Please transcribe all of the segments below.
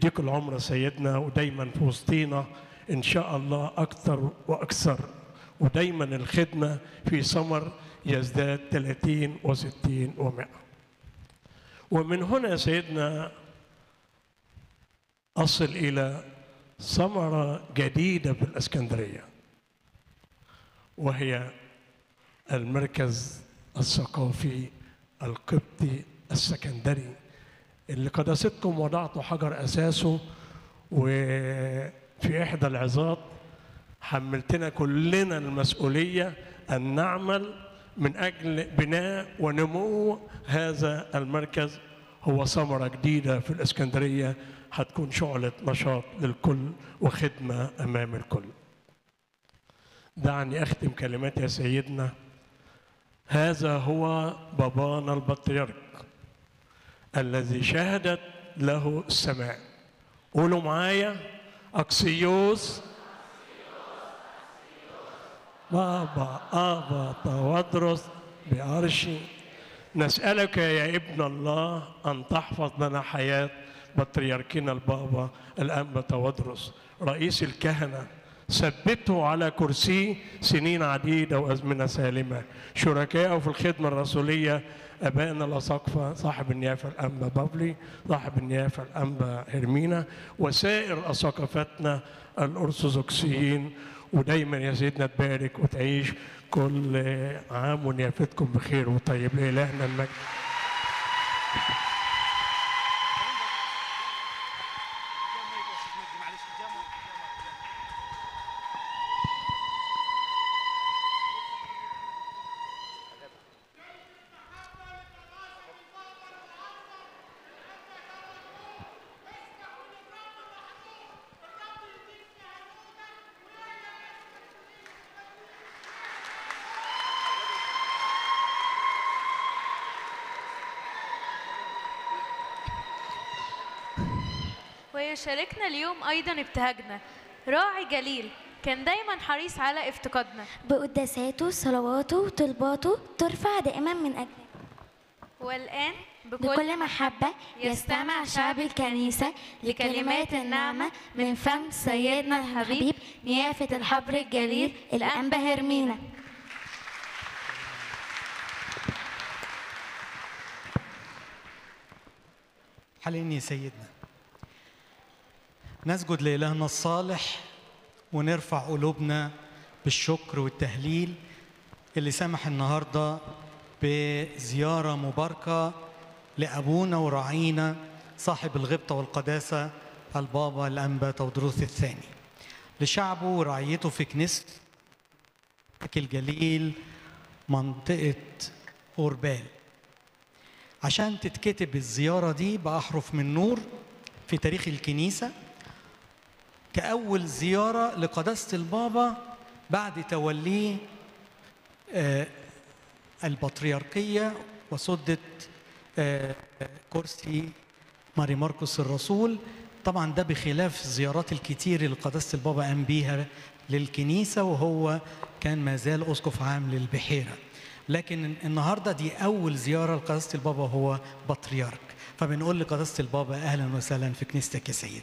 يديك العمر سيدنا ودايما في وسطينا ان شاء الله اكثر واكثر ودايما الخدمه في ثمر يزداد 30 و60 و100 ومن هنا يا سيدنا اصل الى ثمره جديده في الاسكندريه وهي المركز الثقافي القبطي السكندري اللي قداستكم وضعتوا حجر اساسه وفي احدى العظات حملتنا كلنا المسؤوليه ان نعمل من اجل بناء ونمو هذا المركز هو ثمره جديده في الاسكندريه هتكون شعله نشاط للكل وخدمه امام الكل. دعني اختم كلمات يا سيدنا هذا هو بابانا البطريرك الذي شهدت له السماء قولوا معايا اكسيوس بابا ابا تودرس بعرشي نسالك يا ابن الله ان تحفظ لنا حياه بطريركنا البابا الانبا تودرس رئيس الكهنه ثبته على كرسيه سنين عديدة وأزمنة سالمة شركائه في الخدمة الرسولية أبائنا الأساقفة صاحب النيافة الأنبا بابلي صاحب النيافة الأنبا هرمينا وسائر أساقفتنا الأرثوذكسيين ودايما يا سيدنا تبارك وتعيش كل عام ونيافتكم بخير وطيب لإلهنا المجد ويشاركنا اليوم أيضا ابتهاجنا راعي جليل كان دايما حريص على افتقادنا بقداساته صلواته وطلباته ترفع دائما من أجلنا والآن بكل محبة يستمع شعب الكنيسة لكلمات النعمة من فم سيدنا الحبيب نيافة الحبر الجليل الأنبا هرمينا حليني سيدنا نسجد لإلهنا الصالح ونرفع قلوبنا بالشكر والتهليل اللي سمح النهارده بزيارة مباركة لأبونا وراعينا صاحب الغبطة والقداسة البابا الأنبا تودروث الثاني لشعبه ورعيته في كنيسة الجليل منطقة أوربال عشان تتكتب الزيارة دي بأحرف من نور في تاريخ الكنيسة كأول زيارة لقداسة البابا بعد توليه آه، البطريركية وسدة آه، كرسي ماري ماركوس الرسول طبعا ده بخلاف الزيارات الكتير اللي قداسة البابا قام بيها للكنيسة وهو كان ما زال أسقف عام للبحيرة لكن النهاردة دي أول زيارة لقداسة البابا هو بطريرك فبنقول لقداسة البابا أهلا وسهلا في كنيستك يا سيدنا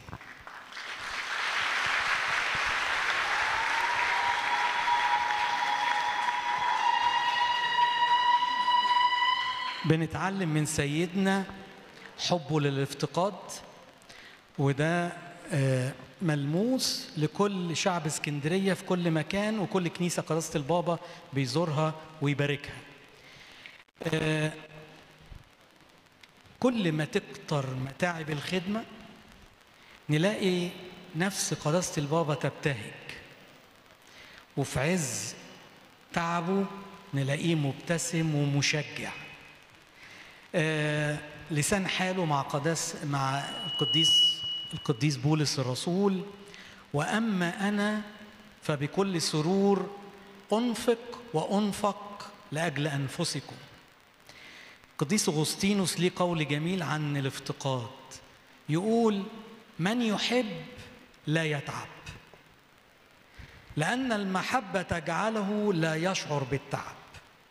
بنتعلم من سيدنا حبه للافتقاد وده آه، ملموس لكل شعب اسكندريه في كل مكان وكل كنيسه قداسه البابا بيزورها ويباركها. آه، كل ما تكتر متاعب الخدمه نلاقي نفس قداسه البابا تبتهج وفي عز تعبه نلاقيه مبتسم ومشجع. آه، لسان حاله مع قداس مع القديس القديس بولس الرسول واما انا فبكل سرور انفق وانفق لاجل انفسكم القديس اغسطينوس ليه قول جميل عن الافتقاد يقول من يحب لا يتعب لان المحبه تجعله لا يشعر بالتعب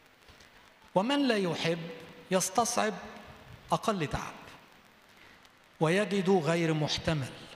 ومن لا يحب يستصعب اقل تعب ويجد غير محتمل